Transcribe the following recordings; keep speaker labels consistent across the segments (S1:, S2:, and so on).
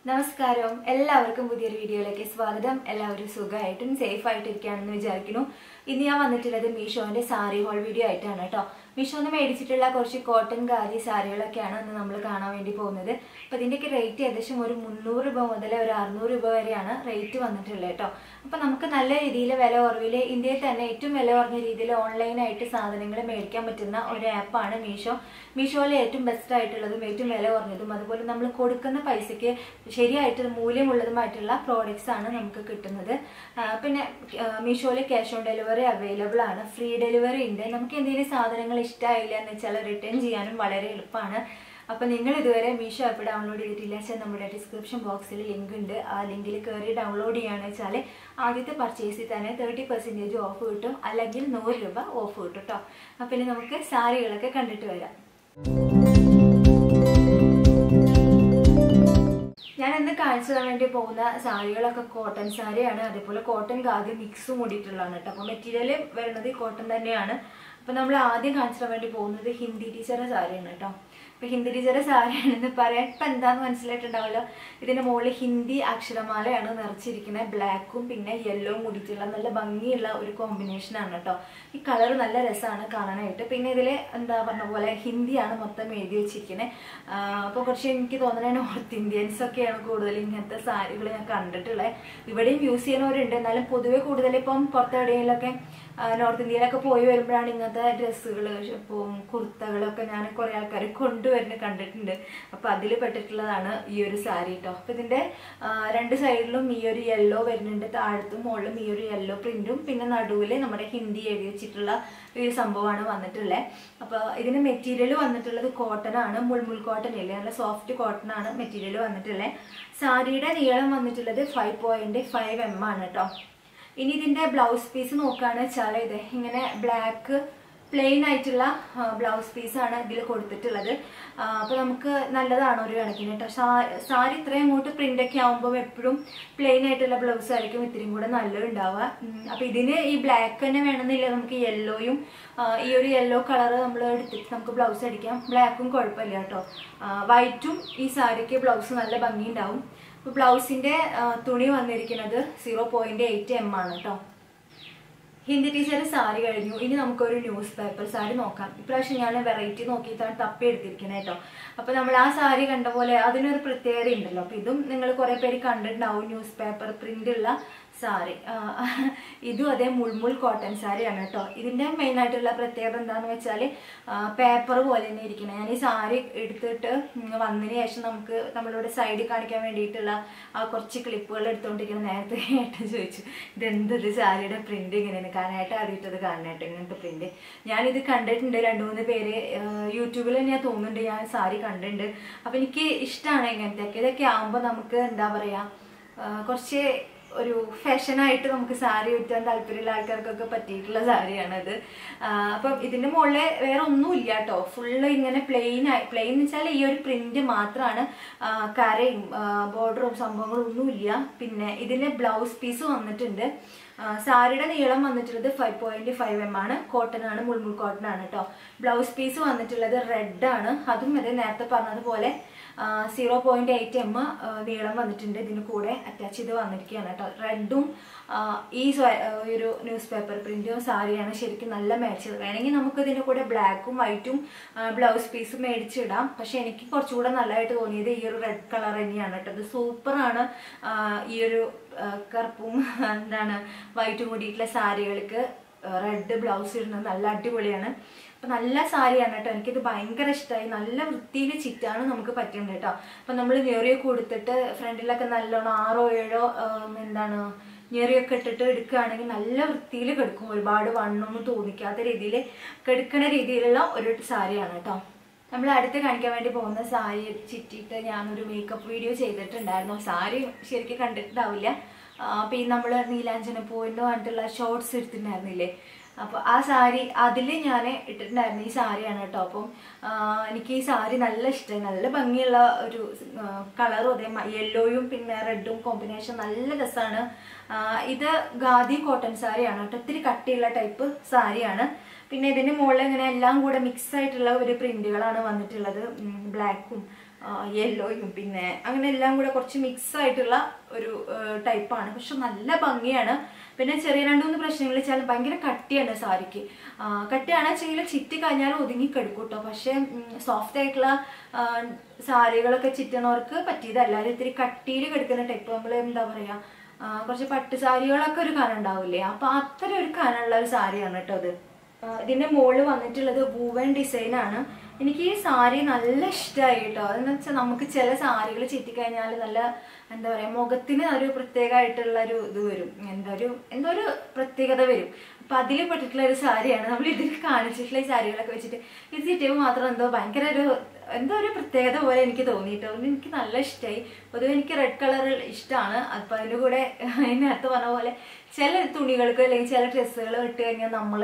S1: നമസ്കാരം എല്ലാവർക്കും പുതിയൊരു വീഡിയോയിലേക്ക് സ്വാഗതം എല്ലാവരും സുഖമായിട്ടും സേഫ് ആയിട്ടിരിക്കുകയാണെന്ന് വിചാരിക്കുന്നു ഇന്ന് ഞാൻ വന്നിട്ടുള്ളത് മീഷോന്റെ സാരി ഹോൾ വീഡിയോ ആയിട്ടാണ് കേട്ടോ മീഷോന്ന് മേടിച്ചിട്ടുള്ള കുറച്ച് കോട്ടൺ കാരി സാരികളൊക്കെയാണ് ഇന്ന് നമ്മൾ കാണാൻ വേണ്ടി പോകുന്നത് അപ്പോൾ ഇതിൻ്റെയൊക്കെ റേറ്റ് ഏകദേശം ഒരു മുന്നൂറ് രൂപ മുതൽ ഒരു അറുന്നൂറ് രൂപ വരെയാണ് റേറ്റ് വന്നിട്ടുള്ളത് കേട്ടോ അപ്പോൾ നമുക്ക് നല്ല രീതിയിൽ വില കുറവിൽ ഇന്ത്യയിൽ തന്നെ ഏറ്റവും വില കുറഞ്ഞ രീതിയിൽ ഓൺലൈനായിട്ട് സാധനങ്ങൾ മേടിക്കാൻ പറ്റുന്ന ഒരു ആപ്പാണ് മീഷോ മീഷോയിൽ ഏറ്റവും ബെസ്റ്റ് ആയിട്ടുള്ളതും ഏറ്റവും വില കുറഞ്ഞതും അതുപോലെ നമ്മൾ കൊടുക്കുന്ന പൈസയ്ക്ക് ശരിയായിട്ട് മൂല്യമുള്ളതുമായിട്ടുള്ള പ്രോഡക്റ്റ്സ് ആണ് നമുക്ക് കിട്ടുന്നത് ആ, പിന്നെ മീഷോയിൽ ക്യാഷ് ഓൺ ഡെലിവറി അവൈലബിൾ ആണ് ഫ്രീ ഡെലിവറി ഉണ്ട് നമുക്ക് എന്തെങ്കിലും സാധനങ്ങൾ ഇഷ്ടമായില്ല എന്ന് വെച്ചാൽ റിട്ടേൺ ചെയ്യാനും വളരെ എളുപ്പമാണ് അപ്പോൾ നിങ്ങൾ ഇതുവരെ മീഷോ ആപ്പ് ഡൗൺലോഡ് ചെയ്തിട്ടില്ല വെച്ചാൽ നമ്മുടെ ഡിസ്ക്രിപ്ഷൻ ബോക്സിൽ ലിങ്ക് ഉണ്ട് ആ ലിങ്കിൽ കയറി ഡൗൺലോഡ് ചെയ്യുകയാണെന്ന് വെച്ചാൽ ആദ്യത്തെ പർച്ചേസിൽ തന്നെ തേർട്ടി പെർസെൻറ്റേജ് ഓഫ് കിട്ടും അല്ലെങ്കിൽ നൂറ് രൂപ ഓഫ് കിട്ടും കേട്ടോ അപ്പം ഇനി നമുക്ക് സാരികളൊക്കെ കണ്ടിട്ട് വരാം ഞാൻ ഇന്ന് കാണിച്ചു തരാൻ വേണ്ടി പോകുന്ന സാരികളൊക്കെ കോട്ടൺ സാരിയാണ് അതേപോലെ കോട്ടൺ ഖാദി മിക്സും കൂടിയിട്ടുള്ളതാണ് കേട്ടോ അപ്പോൾ മെറ്റീരിയൽ വരുന്നത് കോട്ടൺ തന്നെയാണ് അപ്പോൾ നമ്മൾ ആദ്യം കാണിച്ചു തരാൻ വേണ്ടി പോകുന്നത് ഹിന്ദി ടീച്ചറുടെ സാരിയാണ് കേട്ടോ അപ്പോൾ ഹിന്ദി ടീച്ചറുടെ സാരിയാണെന്ന് പറയാൻ ഇപ്പം എന്താന്ന് മനസ്സിലായിട്ടുണ്ടാവല്ലോ ഇതിൻ്റെ മുകളിൽ ഹിന്ദി അക്ഷരമാലയാണ് നിറച്ചിരിക്കുന്നത് ബ്ലാക്കും പിന്നെ യെല്ലോവും കൂടിയിട്ടുള്ള നല്ല ഭംഗിയുള്ള ഒരു കോമ്പിനേഷനാണ് കേട്ടോ ഈ കളർ നല്ല രസമാണ് കാണാനായിട്ട് പിന്നെ ഇതിൽ എന്താ പറഞ്ഞ പോലെ ഹിന്ദിയാണ് മൊത്തം എഴുതി വെച്ചിരിക്കുന്നത് അപ്പോൾ കുറച്ച് എനിക്ക് തോന്നുന്നത് നോർത്ത് ഇന്ത്യൻസ് ഒക്കെയാണ് കൂടുതൽ ഇങ്ങനത്തെ സാരികൾ ഞാൻ കണ്ടിട്ടുള്ളത് ഇവിടെയും യൂസ് ചെയ്യുന്നവരുണ്ട് എന്നാലും പൊതുവെ കൂടുതൽ ഇപ്പം പുറത്തെവിടെയെങ്കിലൊക്കെ നോർത്ത് ഇന്ത്യയിലൊക്കെ പോയി വരുമ്പോഴാണ് ഇങ്ങനത്തെ ഡ്രസ്സുകൾ ഇപ്പം കുർത്തകളൊക്കെ ഞാൻ കുറേ ആൾക്കാർ കൊണ്ടുവരുന്നത് കണ്ടിട്ടുണ്ട് അപ്പോൾ അതിൽ പെട്ടിട്ടുള്ളതാണ് ഈ ഒരു സാരി കേട്ടോ അപ്പോൾ ഇതിൻ്റെ ആ, രണ്ട് സൈഡിലും ഈ ഒരു യെല്ലോ വരുന്നുണ്ട് താഴത്തും മുകളിലും ഈ ഒരു യെല്ലോ പ്രിന്റും പിന്നെ നടുവിൽ നമ്മുടെ ഹിന്ദി എഴുതി വെച്ചിട്ടുള്ള ഈ ഒരു സംഭവമാണ് വന്നിട്ടുള്ളത് അപ്പോൾ ഇതിന് മെറ്റീരിയൽ വന്നിട്ടുള്ളത് കോട്ടൺ ആണ് മുൾമുൾ കോട്ടൺ ഇല്ലേ നല്ല സോഫ്റ്റ് കോട്ടൺ ആണ് മെറ്റീരിയൽ വന്നിട്ടുള്ളത് സാരിയുടെ നീളം വന്നിട്ടുള്ളത് ഫൈവ് പോയിന്റ് ഫൈവ് എം ആണ് കേട്ടോ ഇനി ഇതിന്റെ ബ്ലൗസ് പീസ് നോക്കുകയാണെന്ന് വെച്ചാൽ ഇത് ഇങ്ങനെ ബ്ലാക്ക് പ്ലെയിൻ ആയിട്ടുള്ള ബ്ലൗസ് പീസാണ് ഇതിൽ കൊടുത്തിട്ടുള്ളത് അപ്പോൾ നമുക്ക് നല്ലതാണ് ഒരു കണക്കിന് കേട്ടോ സാരി ഇത്രയും അങ്ങോട്ട് പ്രിന്റ് ഒക്കെ ആകുമ്പോൾ എപ്പോഴും പ്ലെയിൻ ആയിട്ടുള്ള ബ്ലൗസ് ആയിരിക്കും ഇത്തിരിയും കൂടെ നല്ലത് ഉണ്ടാവുക അപ്പോൾ ഇതിന് ഈ ബ്ലാക്ക് തന്നെ വേണമെന്നില്ല നമുക്ക് യെല്ലോയും ഈ ഒരു യെല്ലോ കളർ നമ്മൾ എടുത്തിട്ട് നമുക്ക് ബ്ലൗസ് അടിക്കാം ബ്ലാക്കും കുഴപ്പമില്ല കേട്ടോ വൈറ്റും ഈ സാരിക്ക് ബ്ലൗസ് നല്ല ഭംഗി ഉണ്ടാവും അപ്പോൾ ബ്ലൗസിന്റെ ആ, തുണി വന്നിരിക്കുന്നത് സീറോ പോയിന്റ് എയ്റ്റ് എം ആണ് കേട്ടോ ഹിന്ദി ടീച്ചർ സാരി കഴിഞ്ഞു ഇനി നമുക്കൊരു ന്യൂസ് പേപ്പർ സാരി നോക്കാം ഇപ്രാവശ്യം ഞാൻ വെറൈറ്റി നോക്കിയിട്ടാണ് തപ്പി എടുത്തിരിക്കുന്നത് കേട്ടോ അപ്പോൾ നമ്മൾ ആ സാരി കണ്ട പോലെ അതിനൊരു പ്രത്യേകത ഉണ്ടല്ലോ അപ്പോൾ ഇതും നിങ്ങൾ കുറേ പേര് കണ്ടിട്ടുണ്ടാവും ന്യൂസ് പേപ്പർ പ്രിന്റ് ഉള്ള സാരി ആ, ഇതും അതേ മുൾമുൾ കോട്ടൺ സാരിയാണ് കേട്ടോ ഇതിൻ്റെ മെയിൻ ആയിട്ടുള്ള പ്രത്യേകത എന്താണെന്ന് വെച്ചാൽ പേപ്പർ പോലെ തന്നെ ഇരിക്കുന്നത് ഞാൻ ഈ സാരി എടുത്തിട്ട് ഉം, വന്നതിന് ശേഷം നമുക്ക് നമ്മളിവിടെ സൈഡിൽ കാണിക്കാൻ വേണ്ടിയിട്ടുള്ള ആ കുറച്ച് ക്ലിപ്പുകൾ എടുത്തുകൊണ്ടിരിക്കുന്ന നേരത്തെ ഏട്ടൻ ചോദിച്ചു ഇതെന്തൊരു സാരിയുടെ പ്രിന്റ് ഇങ്ങനെയാണ് കാണാനായിട്ട് ആദ്യമായിട്ടത് കാണാനായിട്ട് ഇങ്ങനത്തെ പ്രിന്റ് ഞാനിത് കണ്ടിട്ടുണ്ട് രണ്ട് മൂന്ന് പേര് യൂട്യൂബിൽ തന്നെ തോന്നുന്നുണ്ട് ഞാൻ സാരി കണ്ടിട്ടുണ്ട് അപ്പം എനിക്ക് ഇഷ്ടമാണ് ഇങ്ങനത്തെ ഇതൊക്കെ ആകുമ്പോൾ നമുക്ക് എന്താ പറയുക കുറച്ച് ഒരു ഫാഷനായിട്ട് നമുക്ക് സാരി ഉറ്റാൻ താല്പര്യമുള്ള ആൾക്കാർക്കൊക്കെ പറ്റിയിട്ടുള്ള സാരിയാണത് ആ, അപ്പം ഇതിന്റെ മുകളിൽ വേറെ ഒന്നുമില്ല കേട്ടോ ഫുള്ള് ഇങ്ങനെ പ്ലെയിൻ ആയി പ്ലെയിൻ എന്ന് വെച്ചാൽ ഈ ഒരു പ്രിന്റ് മാത്രമാണ് ആ, കരയും ബോർഡറും സംഭവങ്ങളും ഒന്നുമില്ല പിന്നെ ഇതിന് ബ്ലൗസ് പീസ് വന്നിട്ടുണ്ട് ആ, സാരിയുടെ നീളം വന്നിട്ടുള്ളത് ഫൈവ് പോയിന്റ് ഫൈവ് എം ആണ് കോട്ടൺ ആണ് മുൾമുൾ കോട്ടൺ ആണ് കേട്ടോ ബ്ലൗസ് പീസ് വന്നിട്ടുള്ളത് റെഡ് ആണ് അതും അതെ നേരത്തെ പറഞ്ഞതുപോലെ സീറോ പോയിന്റ് എയ്റ്റ് എം നീളം വന്നിട്ടുണ്ട് ഇതിന് കൂടെ അറ്റാച്ച് ചെയ്ത് വന്നിരിക്കുകയാണ് കേട്ടോ റെഡും ഈ സ്വ- ആ, ഈ ഒരു ന്യൂസ് പേപ്പർ പ്രിന്റും സാരിയാണ് ശരിക്കും നല്ല മാച്ച് വേണമെങ്കിൽ നമുക്ക് ഇതിൻ്റെ കൂടെ ബ്ലാക്കും വൈറ്റും ബ്ലൗസ് പീസും മേടിച്ചിടാം പക്ഷെ എനിക്ക് കുറച്ചുകൂടെ നല്ലതായിട്ട് തോന്നിയത് ഈ ഒരു റെഡ് കളർ തന്നെയാണ് കേട്ടോ ഇത് സൂപ്പറാണ് ഈ ഒരു ആ, കറുപ്പും എന്താണ് വൈറ്റും കൂടിയിട്ടുള്ള സാരികൾക്ക് റെഡ് ബ്ലൗസ് ഇടുന്നത് നല്ല അടിപൊളിയാണ് അപ്പം നല്ല സാരിയാണ് കേട്ടോ എനിക്കിത് ഭയങ്കര ഇഷ്ടമായി നല്ല വൃത്തിയിൽ ചിറ്റാണ് നമുക്ക് പറ്റുന്നത് കേട്ടോ അപ്പം നമ്മൾ ഞെറിയൊക്കെ കൊടുത്തിട്ട് ഫ്രണ്ടിലൊക്കെ നല്ലോണം ആറോ ഏഴോ ആം, എന്താണ് ഞെറിയൊക്കെ ഇട്ടിട്ട് എടുക്കുകയാണെങ്കിൽ നല്ല വൃത്തിയിൽ കിടക്കും ഒരുപാട് വണ്ണൊന്നും തോന്നിക്കാത്ത രീതിയിൽ കെടുക്കണ രീതിയിലുള്ള ഒരു സാരിയാണ് കേട്ടോ നമ്മൾ അടുത്ത് കാണിക്കാൻ വേണ്ടി പോകുന്ന സാരി ചിറ്റിയിട്ട് ഞാനൊരു മേക്കപ്പ് വീഡിയോ ചെയ്തിട്ടുണ്ടായിരുന്നു സാരി ശരിക്കും കണ്ടിട്ടുണ്ടാവില്ല അപ്പോൾ ഈ നമ്മൾ നീലാഞ്ജന പൂവിൻ്റെ പറഞ്ഞിട്ടുള്ള ഷോർട്സ് എടുത്തിട്ടുണ്ടായിരുന്നില്ലേ അപ്പോൾ ആ സാരി അതിൽ ഞാൻ ഇട്ടിട്ടുണ്ടായിരുന്നു ഈ സാരിയാണ് കേട്ടോ അപ്പം ആ, എനിക്ക് ഈ സാരി നല്ല ഇഷ്ടമായി നല്ല ഭംഗിയുള്ള ഒരു കളറും അതേ യെല്ലോയും പിന്നെ റെഡും കോമ്പിനേഷൻ നല്ല രസമാണ് ഇത് ഖാദി കോട്ടൺ സാരിയാണ് കേട്ടോ ഒത്തിരി കട്ടിയുള്ള ടൈപ്പ് സാരിയാണ് പിന്നെ ഇതിന് മുകളിൽ ഇങ്ങനെ എല്ലാം കൂടെ മിക്സ് ആയിട്ടുള്ള ഒരു പ്രിന്റുകളാണ് വന്നിട്ടുള്ളത് ബ്ലാക്കും യെല്ലോയും പിന്നെ അങ്ങനെ എല്ലാം കൂടെ കുറച്ച് മിക്സ് ആയിട്ടുള്ള ഒരു ടൈപ്പാണ് പക്ഷെ നല്ല ഭംഗിയാണ് പിന്നെ ചെറിയ രണ്ട് മൂന്ന് പ്രശ്നങ്ങൾ വെച്ചാൽ ഭയങ്കര കട്ടിയാണ് സാരിക്ക് ആ, കട്ടിയാണ് വെച്ചെങ്കിൽ ചിറ്റി കഴിഞ്ഞാൽ ഒതുങ്ങി കിടക്കും കേട്ടോ പക്ഷെ സോഫ്റ്റ് ആയിട്ടുള്ള ആ, സാരികളൊക്കെ ചിറ്റണവർക്ക് പറ്റിയതല്ല അത് ഇത്തിരി കട്ടിയിൽ കിടക്കുന്ന ടൈപ്പ് നമ്മൾ എന്താ പറയാ ആ, കുറച്ച് പട്ട് സാരികളൊക്കെ ഒരു കനം ഉണ്ടാവില്ലേ അപ്പൊ അത്ര ഒരു കനമുള്ള ഒരു സാരിയാണ് കേട്ടോ അത് ആ, ഇതിന്റെ മുകളിൽ വന്നിട്ടുള്ളത് വൂവൻ ഡിസൈൻ ആണ് എനിക്ക് ഈ സാരി നല്ല ഇഷ്ടമായി കേട്ടോ അതെന്ന് വെച്ചാൽ നമുക്ക് ചില സാരികൾ ചുറ്റിക്കഴിഞ്ഞാൽ നല്ല എന്താ പറയാ മുഖത്തിന് ഒരു പ്രത്യേകമായിട്ടുള്ള ഒരു ഇത് വരും എന്താ ഒരു എന്തോ ഒരു പ്രത്യേകത വരും അപ്പൊ അതിൽ പെട്ടിട്ടുള്ള ഒരു സാരിയാണ് നമ്മൾ ഇതിൽ കാണിച്ചിട്ടുള്ള ഈ സാരികളൊക്കെ വെച്ചിട്ട് ഇത് ചുറ്റിയപ്പോൾ മാത്രം എന്തോ ഭയങ്കര ഒരു എന്തോ ഒരു പ്രത്യേകത പോലെ എനിക്ക് തോന്നിയിട്ടോ അതുകൊണ്ട് എനിക്ക് നല്ല ഇഷ്ടമായി പൊതുവെ എനിക്ക് റെഡ് കളർ ഇഷ്ടമാണ് അപ്പൊ അതിന്റെ കൂടെ നേരത്തെ പറഞ്ഞ പോലെ ചില തുണികൾക്ക് അല്ലെങ്കിൽ ചില ഡ്രസ്സുകൾ ഇട്ട് കഴിഞ്ഞാൽ നമ്മൾ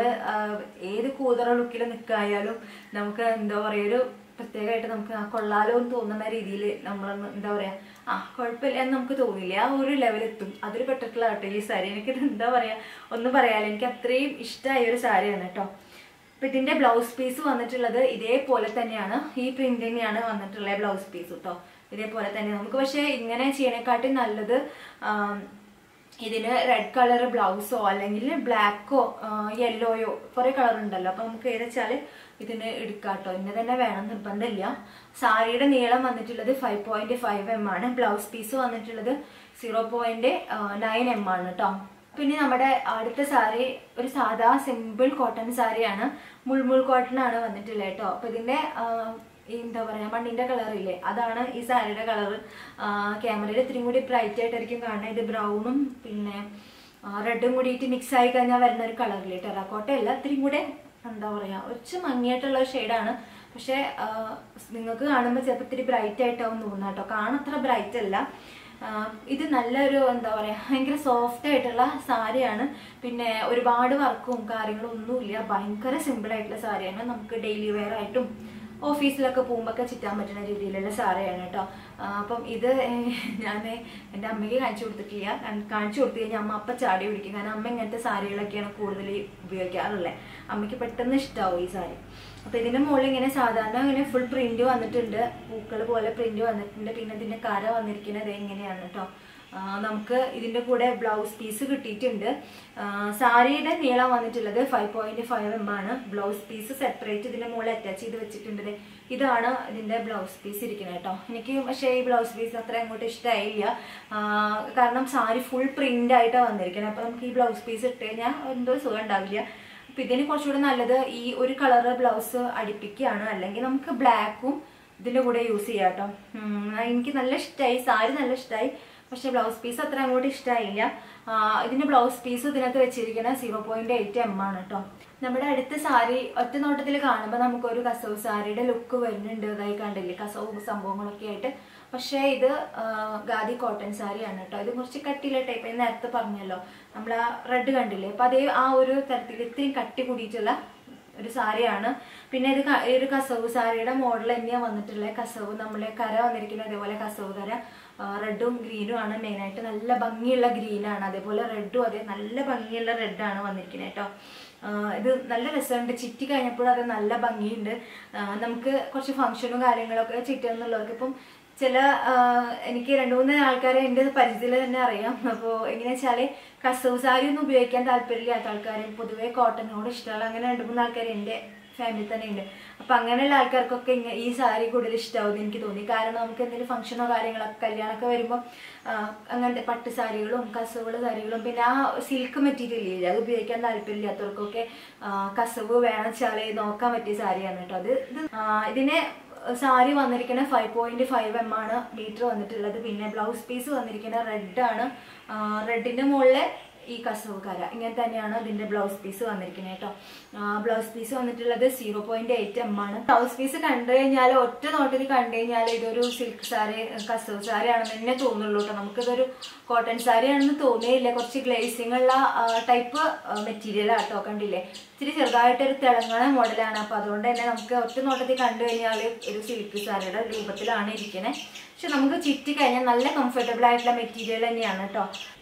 S1: ഏത് കൂതറ ലുക്കിൽ നിൽക്കായാലും നമുക്ക് എന്താ പറയുക ഒരു പ്രത്യേകമായിട്ട് നമുക്ക് ആ കൊള്ളാലോ എന്ന് തോന്നുന്ന രീതിയിൽ നമ്മൾ എന്താ പറയാ ആ കുഴപ്പമില്ല എന്ന് നമുക്ക് തോന്നില്ല ആ ഒരു ലെവലെത്തും അതിൽ പെട്ടിട്ടുള്ള കേട്ടോ ഈ സാരി എനിക്കിത് എന്താ പറയാ ഒന്നും പറയാല്ല എനിക്ക് അത്രയും ഇഷ്ടമായ ഒരു സാരിയാണ് കേട്ടോ അപ്പൊ ഇതിന്റെ ബ്ലൗസ് പീസ് വന്നിട്ടുള്ളത് ഇതേപോലെ തന്നെയാണ് ഈ പ്രിന്റ് തന്നെയാണ് വന്നിട്ടുള്ള ബ്ലൗസ് പീസ് കേട്ടോ ഇതേപോലെ തന്നെ നമുക്ക് പക്ഷേ ഇങ്ങനെ ചെയ്യണേക്കാട്ടി നല്ലത് ആം, ഇതിന് റെഡ് കളർ ബ്ലൗസോ അല്ലെങ്കിൽ ബ്ലാക്കോ യെല്ലോയോ കുറെ കളർ ഉണ്ടല്ലോ അപ്പൊ നമുക്ക് ഏത് വെച്ചാല് ഇതിന് എടുക്കാട്ടോ ഇന്ന തന്നെ വേണം നിർബന്ധമില്ല സാരിയുടെ നീളം വന്നിട്ടുള്ളത് ഫൈവ് പോയിന്റ് ഫൈവ് എം ആണ് ബ്ലൗസ് പീസ് വന്നിട്ടുള്ളത് സീറോ പോയിന്റ് നയൻ എം ആണ് കേട്ടോ പിന്നെ നമ്മുടെ അടുത്ത സാരി ഒരു സാധാ സിമ്പിൾ കോട്ടൺ സാരിയാണ് മുൾമുൾ കോട്ടൺ ആണ് വന്നിട്ടുള്ളത് കേട്ടോ അപ്പൊ ഇതിന്റെ ആ, ഈ എന്താ പറയാ മണ്ണിന്റെ കളർ ഇല്ലേ അതാണ് ഈ സാരിയുടെ കളർ ക്യാമറയിൽ ഇത്തിരി കൂടി ബ്രൈറ്റ് ആയിട്ടായിരിക്കും കാണുന്നത് ഇത് ബ്രൗണും പിന്നെ റെഡും കൂടിയിട്ട് മിക്സ് ആയി കഴിഞ്ഞാൽ വരുന്ന ഒരു കളറില്ലേ ടെറാക്കോട്ട അല്ല ഇത്തിരി കൂടെ എന്താ പറയാ കുറച്ച് മങ്ങിയായിട്ടുള്ള ഷെയ്ഡാണ് പക്ഷെ നിങ്ങൾക്ക് കാണുമ്പോൾ ചിലപ്പോൾ ഇത്തിരി ബ്രൈറ്റ് ആയിട്ടാവും തോന്നുന്നു കേട്ടോ കാണത്ര ബ്രൈറ്റ് അല്ല ആ, ഇത് നല്ലൊരു എന്താ പറയാ ഭയങ്കര സോഫ്റ്റ് ആയിട്ടുള്ള സാരിയാണ് പിന്നെ ഒരുപാട് വർക്കും കാര്യങ്ങളും ഒന്നുമില്ല ഭയങ്കര സിമ്പിൾ ആയിട്ടുള്ള സാരിയാണ് നമുക്ക് ഡെയിലി വെയർ ആയിട്ടും ഓഫീസിലൊക്കെ പോകുമ്പോൾ ചിറ്റാൻ പറ്റുന്ന രീതിയിലുള്ള സാരിയാണ് കേട്ടോ ആ, അപ്പം ഇത് ഞാൻ എൻ്റെ അമ്മയ്ക്ക് കാണിച്ചു കൊടുത്തിട്ടില്ല കാ- കാണിച്ചു കൊടുത്തു കഴിഞ്ഞാൽ അമ്മ അപ്പം ചാടി പിടിക്കും കാരണം അമ്മ ഇങ്ങനത്തെ സാരികളൊക്കെയാണ് കൂടുതൽ ഉപയോഗിക്കാറുള്ളത് അമ്മയ്ക്ക് പെട്ടെന്ന് ഇഷ്ടമാവും ഈ സാരി അപ്പൊ ഇതിന്റെ മുകളിൽ ഇങ്ങനെ സാധാരണ ഇങ്ങനെ ഫുൾ പ്രിന്റ് വന്നിട്ടുണ്ട് പൂക്കൾ പോലെ പ്രിന്റ് വന്നിട്ടുണ്ട് പിന്നെ ഇതിന്റെ കര വന്നിരിക്കുന്നത് എങ്ങനെയാണ് കേട്ടോ ആ, നമുക്ക് ഇതിന്റെ കൂടെ ബ്ലൗസ് പീസ് കിട്ടിയിട്ടുണ്ട് ആ, സാരിയുടെ നീളം വന്നിട്ടുള്ളത് ഫൈവ് പോയിന്റ് ഫൈവ് എം ആണ് ബ്ലൗസ് പീസ് സെപ്പറേറ്റ് ഇതിന്റെ മുകളിൽ അറ്റാച്ച് ചെയ്ത് വെച്ചിട്ടുണ്ട് ദേ. ഇതാണ് ഇതിന്റെ ബ്ലൗസ് പീസ് ഇരിക്കുന്നത് കേട്ടോ എനിക്ക് പക്ഷേ ഈ ബ്ലൗസ് പീസ് അത്ര അങ്ങോട്ട് ഇഷ്ടമായില്ല ആ, കാരണം സാരി ഫുൾ പ്രിന്റ് ആയിട്ടാണ് വന്നിരിക്കുന്നത് അപ്പൊ നമുക്ക് ഈ ബ്ലൗസ് പീസ് ഇട്ട് കഴിഞ്ഞാൽ എന്തോ സുഖം ഉണ്ടാവില്ല അപ്പൊ ഇതിന് കുറച്ചുകൂടെ നല്ലത് ഈ ഒരു കളർ ബ്ലൗസ് അടിപ്പിക്കുകയാണ് അല്ലെങ്കിൽ നമുക്ക് ബ്ലാക്കും ഇതിന്റെ കൂടെ യൂസ് ചെയ്യാം കേട്ടോ ഉം, എനിക്ക് നല്ല ഇഷ്ടമായി സാരി നല്ല ഇഷ്ടമായി പക്ഷെ ബ്ലൗസ് പീസ് അത്ര അങ്ങോട്ട് ഇഷ്ടമായില്ല ആ, ഇതിന്റെ ബ്ലൗസ് പീസ് ഇതിനകത്ത് വെച്ചിരിക്കുന്നത് സീറോ പോയിന്റ് എയ്റ്റ് എം ആണ് കേട്ടോ നമ്മുടെ അടുത്ത സാരി ഒറ്റ നോട്ടത്തിൽ കാണുമ്പോൾ നമുക്കൊരു കസവ് സാരിയുടെ ലുക്ക് വരുന്നുണ്ട് ഇതായി കണ്ടില്ലേ കസവ് സംഭവങ്ങളൊക്കെ ആയിട്ട് പക്ഷേ ഇത് ആ, ഖാദി കോട്ടൺ സാരിയാണ് കേട്ടോ ഇത് കുറച്ച് കട്ടിയുള്ള ടൈപ്പ് ഞാൻ നേരത്തെ പറഞ്ഞല്ലോ നമ്മൾ ആ റെഡ് കണ്ടില്ലേ അപ്പൊ അതേ ആ ഒരു തരത്തിൽ ഇത്രയും കട്ടി കൂടിയിട്ടുള്ള ഒരു സാരിയാണ് പിന്നെ ഇത് ക- ഈ ഒരു കസവ് സാരിയുടെ മോഡൽ തന്നെയാണ് വന്നിട്ടുള്ളത് കസവ് നമ്മളെ കര വന്നിരിക്കുന്നത് അതേപോലെ കസവ് കര ആ, റെഡും ഗ്രീനും ആണ് മെയിനായിട്ട് നല്ല ഭംഗിയുള്ള ഗ്രീനാണ് അതേപോലെ റെഡും അതെ നല്ല ഭംഗിയുള്ള റെഡാണ് വന്നിരിക്കുന്നത് കേട്ടോ ആ, ഇത് നല്ല രസമുണ്ട് ചിറ്റി കഴിഞ്ഞപ്പോൾ അത് നല്ല ഭംഗിയുണ്ട് ആ, നമുക്ക് കുറച്ച് ഫംഗ്ഷനും കാര്യങ്ങളൊക്കെ ചിറ്റുന്നുള്ളവർക്ക് ഇപ്പം ചില ആ, എനിക്ക് രണ്ട് മൂന്ന് ആൾക്കാരെ എൻ്റെ പരിചയത്തിൽ തന്നെ അറിയാം അപ്പോൾ എങ്ങനെ വെച്ചാല് കസവ് സാരി ഒന്നും ഉപയോഗിക്കാൻ താല്പര്യമില്ലാത്ത ആൾക്കാരും പൊതുവേ കോട്ടനോട് ഇഷ്ടമുള്ള അങ്ങനെ രണ്ട് മൂന്ന് ആൾക്കാർ എൻ്റെ ഫാമിലി തന്നെ ഉണ്ട് അപ്പൊ അങ്ങനെയുള്ള ആൾക്കാർക്കൊക്കെ ഇങ്ങ- ഈ സാരി കൂടുതൽ ഇഷ്ടമാവും എനിക്ക് തോന്നി കാരണം നമുക്ക് എന്തെങ്കിലും ഫംഗ്ഷനോ കാര്യങ്ങളൊക്കെ കല്യാണമൊക്കെ വരുമ്പോൾ അങ്ങനത്തെ പട്ട് സാരികളും കസവുകൾ സാരികളും പിന്നെ ആ സിൽക്ക് മെറ്റീരിയൽ ഇല്ലേ അത് ഉപയോഗിക്കാൻ താല്പര്യമില്ലാത്തവർക്കൊക്കെ ആ, കസവ് വേണം വെച്ചാല് നോക്കാൻ പറ്റിയ സാരിയാണ് കേട്ടോ അത് ഇത് ആ, ഇതിനെ സാരി വന്നിരിക്കുന്ന ഫൈവ് പോയിന്റ് ഫൈവ് എം ആണ് മീറ്റർ വന്നിട്ടുള്ളത് പിന്നെ ബ്ലൗസ് പീസ് വന്നിരിക്കുന്ന റെഡ് ആണ് റെഡിന്റെ മുകളിലെ ഈ കസവ് കര ഇങ്ങനെ തന്നെയാണ് ഇതിന്റെ ബ്ലൗസ് പീസ് വന്നിരിക്കുന്നത് കേട്ടോ ബ്ലൗസ് പീസ് വന്നിട്ടുള്ളത് സീറോ പോയിന്റ് എയ്റ്റ് എം ആണ് ബ്ലൗസ് പീസ് കണ്ടു കഴിഞ്ഞാൽ ഒറ്റ നോട്ടിൽ കണ്ടു കഴിഞ്ഞാൽ ഇതൊരു സിൽക്ക് സാരി കസവ് സാരി ആണെന്ന് തന്നെ തോന്നുള്ളൂ കേട്ടോ നമുക്കിതൊരു കോട്ടൺ സാരി ആണെന്ന് തോന്നിയില്ല കുറച്ച് ഗ്ലേസിംഗ് ഉള്ള ടൈപ്പ് മെറ്റീരിയൽ ആട്ടോ കണ്ടില്ലേ ഇച്ചിരി ചെറുതായിട്ട് ഒരു തിളങ്ങണ മോഡലാണ് അപ്പൊ അതുകൊണ്ട് തന്നെ നമുക്ക് ഒറ്റ നോട്ടത്തിൽ കണ്ടു കഴിഞ്ഞാൽ ഒരു സിൽക്ക് സാരിയുടെ രൂപത്തിലാണ് ഇരിക്കുന്നത് പക്ഷെ നമുക്ക് ചുറ്റി കഴിഞ്ഞാൽ നല്ല കംഫർട്ടബിൾ ആയിട്ടുള്ള മെറ്റീരിയൽ തന്നെയാണ് കേട്ടോ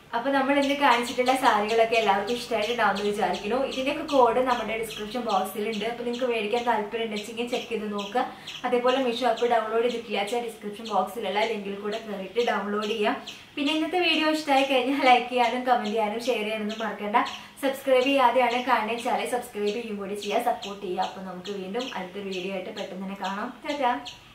S1: അപ്പൊ നമ്മൾ ഇന്ന് കാണിച്ചിട്ടുള്ള സാരികളൊക്കെ എല്ലാവർക്കും ഇഷ്ടമായിട്ടുണ്ടാവുമെന്ന് വിചാരിക്കുന്നു ഇതിന്റെയൊക്കെ കോഡ് നമ്മുടെ ഡിസ്ക്രിപ്ഷൻ ബോക്സിലുണ്ട് അപ്പൊ നിങ്ങൾക്ക് മേടിക്കാൻ താല്പര്യം ഉണ്ടെങ്കിൽ ചെക്ക് ചെയ്ത് നോക്കുക അതേപോലെ മീഷോ ആപ്പ് ഡൗൺലോഡ് ചെയ്തിട്ടില്ല വെച്ചാൽ ഡിസ്ക്രിപ്ഷൻ ബോക്സിലുള്ള ലിങ്കിൽ കൂടെ കയറിയിട്ട് ഡൗൺലോഡ് ചെയ്യാം പിന്നെ ഇന്നത്തെ വീഡിയോ ഇഷ്ടമായി കഴിഞ്ഞാൽ ലൈക്ക് ചെയ്യാനും കമന്റ് ചെയ്യാനും ഷെയർ ചെയ്യാനൊന്നും മറക്കണ്ട സബ്സ്ക്രൈബ് ചെയ്യാതെയാണ് കാണുന്ന വെച്ചാൽ സബ്സ്ക്രൈബ് ചെയ്യും കൂടി ചെയ്യുക സപ്പോർട്ട് ചെയ്യുക അപ്പൊ നമുക്ക് വീണ്ടും അടുത്തൊരു വീഡിയോ ആയിട്ട് പെട്ടെന്ന് തന്നെ കാണാം ടാറ്റാ